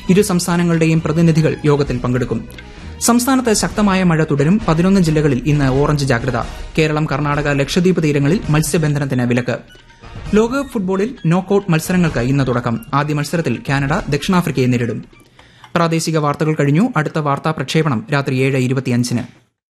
ഇരു സംസ്ഥാനങ്ങളുടെയും പ്രതിനിധികൾ യോഗത്തിൽ പങ്കെടുക്കും സംസ്ഥാനത്ത് ശക്തമായ മഴ തുടരും പതിനൊന്ന് ജില്ലകളിൽ ഇന്ന് ഓറഞ്ച് ജാഗ്രത കേരളം കർണാടക ലക്ഷദ്വീപ് തീരങ്ങളിൽ മത്സ്യബന്ധനത്തിന് വിലക്ക് ലോകകപ്പ് ഫുട്ബോളിൽ നോക്കൌട്ട് മത്സരങ്ങൾക്ക് ഇന്ന് തുടക്കം ആദ്യ മത്സരത്തിൽ കാനഡ ദക്ഷിണാഫ്രിക്കയെ നേരിടും പ്രാദേശിക വാർത്തകൾ കഴിഞ്ഞു അടുത്ത വാർത്താ പ്രക്ഷേപണം രാത്രി ഏഴ് ഇരുപത്തിയഞ്ചിന്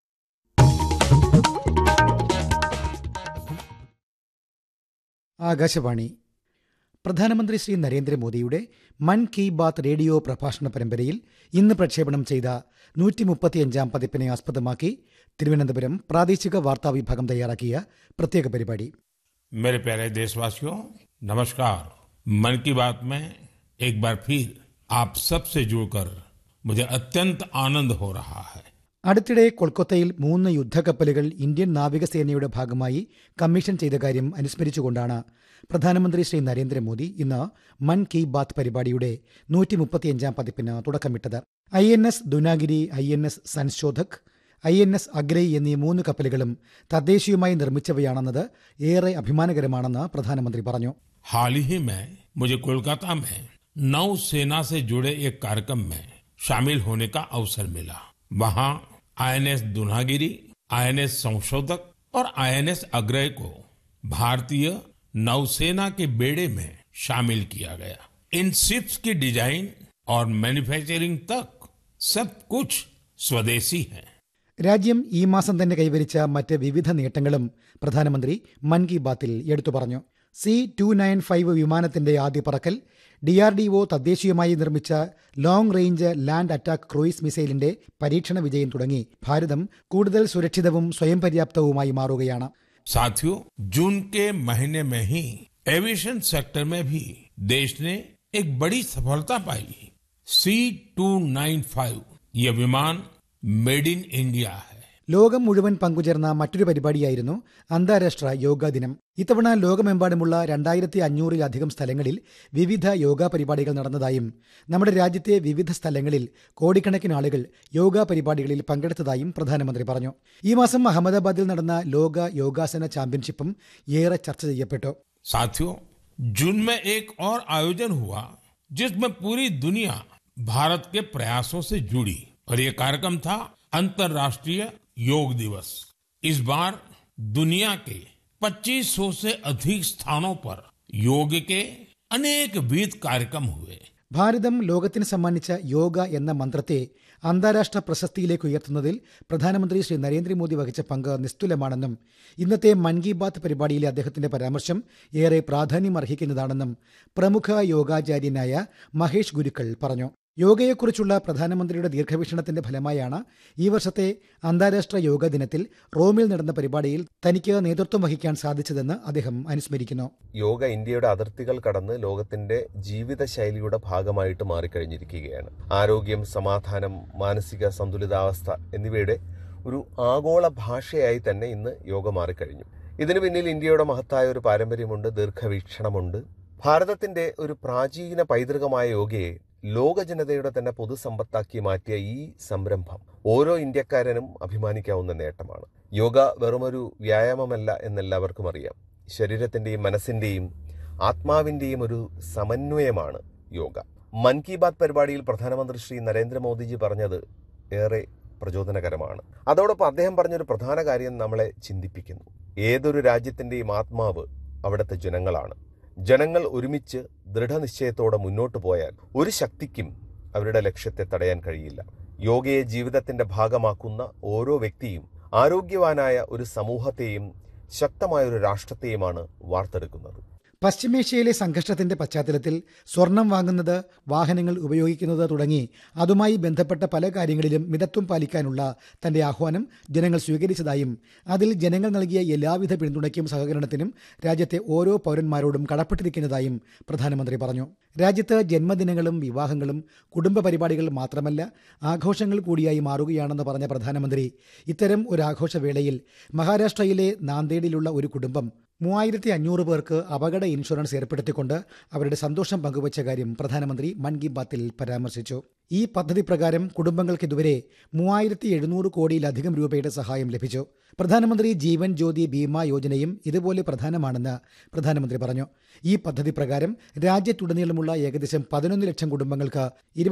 ആകാശവാണി പ്രധാനമന്ത്രി ശ്രീ നരേന്ദ്രമോദിയുടെ മൻ കി ബാത്ത് റേഡിയോ പ്രഭാഷണ പരമ്പരയിൽ ഇന്ന് പ്രക്ഷേപണം ചെയ്ത നൂറ്റി മുപ്പത്തിയഞ്ചാം പതിപ്പിനെ ആസ്പദമാക്കി തിരുവനന്തപുരം പ്രാദേശിക വാർത്താ വിഭാഗം തയ്യാറാക്കിയ പ്രത്യേക പരിപാടി मेरे प्यारे देशवासियों नमस्कार मन की बात में एक बार फिर आप सबसे जुड़कर मुझे अत्यंत आनंद हो रहा है അടുത്തിടെ കൊൽക്കത്തയിൽ മൂന്ന് യുദ്ധക്കപ്പലുകൾ ഇന്ത്യൻ നാവികസേനയുടെ ഭാഗമായി കമ്മീഷൻ ചെയ്ത കാര്യം അനുസ്മരിച്ചുകൊണ്ടാണ് പ്രധാനമന്ത്രി ശ്രീ നരേന്ദ്രമോദി ഇന്ന് മൻ കി ബാത്ത് പരിപാടിയുടെ നൂറ്റി മുപ്പത്തിയഞ്ചാം പതിപ്പിന് തുടക്കമിട്ടത് I N S Dunagiri I N S Sanshodhak I N S Agray എന്നീ മൂന്ന് കപ്പലുകളും തദ്ദേശീയമായി നിർമ്മിച്ചവയാണെന്നത് ഏറെ അഭിമാനകരമാണെന്ന് പ്രധാനമന്ത്രി പറഞ്ഞു हाल ही में मुझे कोलकाता में नौ सेना से जुड़े एक कार्यक्रम में शामिल होने का अवसर मिला वहां आईएनएस दुनागिरी आईएनएस संशोधक और आईएनएस अग्रय को भारतीय नौसेना के बेड़े में शामिल किया गया इन शिप्स की डिजाइन और मैन्युफैक्चरिंग तक सब कुछ स्वदेशी है രാജ്യം ഈ മാസം തന്നെ കൈവരിച്ച മറ്റ് വിവിധ നേട്ടങ്ങളും പ്രധാനമന്ത്രി മൻ കി ബാത്തിൽ എടുത്തു പറഞ്ഞു സി ടു നയൻ ഫൈവ് വിമാനത്തിന്റെ ആദ്യ പറക്കൽ ഡിആർഡിഒ തദ്ദേശീയമായി നിർമ്മിച്ച long range land attack cruise മിസൈലിന്റെ പരീക്ഷണ വിജയം തുടങ്ങി ഭാരതം കൂടുതൽ സുരക്ഷിതവും സ്വയം പര്യാപ്തവുമായി മാറുകയാണ് साथियों जून के महीने में ही एविएशन सेक्टर में भी देश ने एक बड़ी सफलता पाई सी टू नाइन फाइव ये विमान मेड इन इंडिया है ലോകം മുഴുവൻ പങ്കുചേർന്ന മറ്റൊരു പരിപാടിയായിരുന്നു അന്താരാഷ്ട്ര യോഗാ ദിനം ഇത്തവണ ലോകമെമ്പാടുമുള്ള രണ്ടായിരത്തി അഞ്ഞൂറിലധികം സ്ഥലങ്ങളിൽ വിവിധ യോഗാ പരിപാടികൾ നടന്നതായും നമ്മുടെ രാജ്യത്തെ വിവിധ സ്ഥലങ്ങളിൽ കോടിക്കണക്കിന് ആളുകൾ യോഗാ പരിപാടികളിൽ പങ്കെടുത്തതായും പ്രധാനമന്ത്രി പറഞ്ഞു ഈ മാസം അഹമ്മദാബാദിൽ നടന്ന ലോക യോഗാസന ചാമ്പ്യൻഷിപ്പും ഏറെ ചർച്ച ചെയ്യപ്പെട്ടു साथियों जून में एक और आयोजन हुआ जिसमें पूरी दुनिया भारत के प्रयासों से जुड़ी और ये कार्यक्रम था अंतर्राष्ट्रीय योग दिवस इस बार दुनिया के 2500 से अधिक स्थानों पर योग के अनेक विध कार्यक्रम हुए ഭാരതം ലോകത്തിന് സമ്മാനിച്ച യോഗ എന്ന മന്ത്രത്തെ അന്താരാഷ്ട്ര പ്രശസ്തിയിലേക്ക് ഉയർത്തുന്നതിൽ പ്രധാനമന്ത്രി ശ്രീ നരേന്ദ്രമോദി വഹിച്ച പങ്ക് നിസ്തുലമാണെന്നും ഇന്നത്തെ മൻ കി ബാത്ത് പരിപാടിയിലെ അദ്ദേഹത്തിന്റെ പരാമർശം ഏറെ പ്രാധാന്യമർഹിക്കുന്നതാണെന്നും പ്രമുഖ യോഗാചാര്യനായ മഹേഷ് ഗുരുക്കൾ പറഞ്ഞു യോഗയെക്കുറിച്ചുള്ള പ്രധാനമന്ത്രിയുടെ ദീർഘവീക്ഷണത്തിന്റെ ഫലമായാണ് ഈ വർഷത്തെ അന്താരാഷ്ട്ര യോഗ ദിനത്തിൽ റോമിൽ നടന്ന പരിപാടിയിൽ തനിക്ക് നേതൃത്വം വഹിക്കാൻ സാധിച്ചതെന്ന് അദ്ദേഹം അനുസ്മരിക്കുന്നു യോഗ ഇന്ത്യയുടെ അതിർത്തികൾ കടന്ന് ലോകത്തിന്റെ ജീവിതശൈലിയുടെ ഭാഗമായിട്ട് മാറിക്കഴിഞ്ഞിരിക്കുകയാണ് ആരോഗ്യം സമാധാനം മാനസിക സന്തുലിതാവസ്ഥ എന്നിവയുടെ ഒരു ആഗോള ഭാഷയായി തന്നെ ഇന്ന് യോഗ മാറിക്കഴിഞ്ഞു ഇതിനു പിന്നിൽ ഇന്ത്യയുടെ മഹത്തായ ഒരു പാരമ്പര്യമുണ്ട് ദീർഘവീക്ഷണമുണ്ട് ഭാരതത്തിന്റെ ഒരു പ്രാചീന പൈതൃകമായ യോഗയെ ലോക ജനതയുടെ തന്നെ പൊതുസമ്പത്താക്കി മാറ്റിയ ഈ സംരംഭം ഓരോ ഇന്ത്യക്കാരനും അഭിമാനിക്കാവുന്ന നേട്ടമാണ് യോഗ വെറുമൊരു വ്യായാമമല്ല എന്നെല്ലാവർക്കും അറിയാം ശരീരത്തിന്റെയും മനസ്സിന്റെയും ആത്മാവിന്റെയും ഒരു സമന്വയമാണ് യോഗ മൻ കി ബാത്ത് പരിപാടിയിൽ പ്രധാനമന്ത്രി ശ്രീ നരേന്ദ്രമോദിജി പറഞ്ഞത് ഏറെ പ്രചോദനകരമാണ് അതോടൊപ്പം അദ്ദേഹം പറഞ്ഞൊരു പ്രധാന കാര്യം നമ്മളെ ചിന്തിപ്പിക്കുന്നു ഏതൊരു രാജ്യത്തിന്റെയും ആത്മാവ് അവിടുത്തെ ജനങ്ങളാണ് ജനങ്ങൾ ഒരുമിച്ച് ദൃഢനിശ്ചയത്തോടെ മുന്നോട്ട് പോയാൽ ഒരു ശക്തിക്കും അവരുടെ ലക്ഷ്യത്തെ തടയാൻ കഴിയില്ല യോഗയെ ജീവിതത്തിന്റെ ഭാഗമാക്കുന്ന ഓരോ വ്യക്തിയും ആരോഗ്യവാനായ ഒരു സമൂഹത്തെയും ശക്തമായ ഒരു രാഷ്ട്രത്തെയുമാണ് വാർത്തെടുക്കുന്നത് പശ്ചിമേഷ്യയിലെ സംഘർഷത്തിന്റെ പശ്ചാത്തലത്തിൽ സ്വർണം വാങ്ങുന്നത് വാഹനങ്ങൾ ഉപയോഗിക്കുന്നത് തുടങ്ങി അതുമായി ബന്ധപ്പെട്ട പല കാര്യങ്ങളിലും മിതത്വം പാലിക്കാനുള്ള തന്റെ ആഹ്വാനം ജനങ്ങൾ സ്വീകരിച്ചതായും അതിൽ ജനങ്ങൾ നൽകിയ എല്ലാവിധ പിന്തുണയ്ക്കും സഹകരണത്തിനും രാജ്യത്തെ ഓരോ പൗരന്മാരോടും കടപ്പെട്ടിരിക്കുന്നതായും പ്രധാനമന്ത്രി പറഞ്ഞു രാജ്യത്ത് ജന്മദിനങ്ങളും വിവാഹങ്ങളും കുടുംബ പരിപാടികൾ മാത്രമല്ല ആഘോഷങ്ങൾ കൂടിയായി മാറുകയാണെന്ന് പറഞ്ഞ പ്രധാനമന്ത്രി ഇത്തരം ഒരു ആഘോഷവേളയിൽ മഹാരാഷ്ട്രയിലെ നാന്ദേഡിലുള്ള ഒരു കുടുംബം മൂവായിരത്തി അഞ്ഞൂറ് പേർക്ക് അപകട ഇൻഷുറൻസ് ഏർപ്പെടുത്തിക്കൊണ്ട് അവരുടെ സന്തോഷം പങ്കുവച്ച കാര്യം പ്രധാനമന്ത്രി മൻ കി ബാത്തിൽ പരാമർശിച്ചു ഈ പദ്ധതി പ്രകാരം കുടുംബങ്ങൾക്ക് ഇതുവരെ മൂവായിരത്തി എഴുന്നൂറ് കോടിയിലധികം രൂപയുടെ സഹായം ലഭിച്ചു പ്രധാനമന്ത്രി ജീവൻ ജ്യോതി ബീമ യോജനയും ഇതുപോലെ പ്രധാനമാണെന്ന് പ്രധാനമന്ത്രി പറഞ്ഞു ഈ പദ്ധതി പ്രകാരം രാജ്യത്തുടനീളമുള്ള ഏകദേശം പതിനൊന്ന് ലക്ഷം കുടുംബങ്ങൾക്ക്